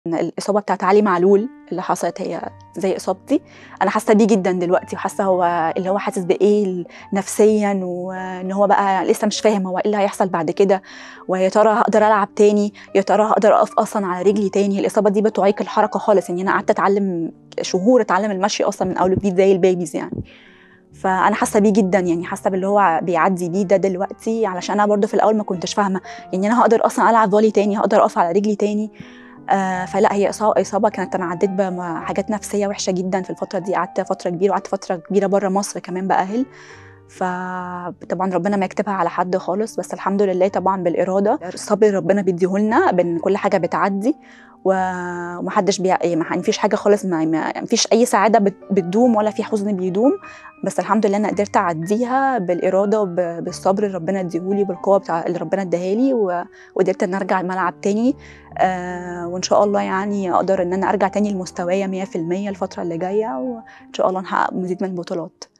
الإصابة بتاعة علي معلول اللي حصلت هي زي إصابتي أنا حاسة بيه جدا دلوقتي وحاسة هو اللي هو حاسس بإيه نفسيا وإن هو بقى لسه مش فاهم هو إيه اللي هيحصل بعد كده ويا ترى هقدر ألعب تاني يا ترى هقدر أقف أصلا على رجلي تاني الإصابة دي بتعيق الحركة خالص يعني أنا قعدت أتعلم شهور أتعلم المشي أصلا من أول وجديد زي البيبيز يعني فانا حاسه بيه جدا يعني حاسه باللي هو بيعدي بيه ده دلوقتي علشان انا برضو في الاول ما كنتش فاهمه يعني انا هقدر اصلا العب فولي تاني هقدر اقف على رجلي تاني آه فلا هي اصابه اصابه كانت انا عديت بحاجات نفسيه وحشه جدا في الفتره دي قعدت فتره كبيره وقعدت فتره كبيره بره مصر كمان باهل فطبعا ربنا ما يكتبها على حد خالص بس الحمد لله طبعا بالاراده الصبر ربنا بيديهولنا بان كل حاجه بتعدي ومحدش بي... يعني ما فيش حاجه خالص ما... ما فيش اي سعاده بت... بتدوم ولا في حزن بيدوم بس الحمد لله انا قدرت اعديها بالاراده وبالصبر اللي ربنا اديهولي بالقوه بتاع اللي ربنا اداهالي و... وقدرت ان ارجع الملعب تاني آه وان شاء الله يعني اقدر ان انا ارجع تاني لمستوايا 100% الفتره اللي جايه وان شاء الله نحقق مزيد من البطولات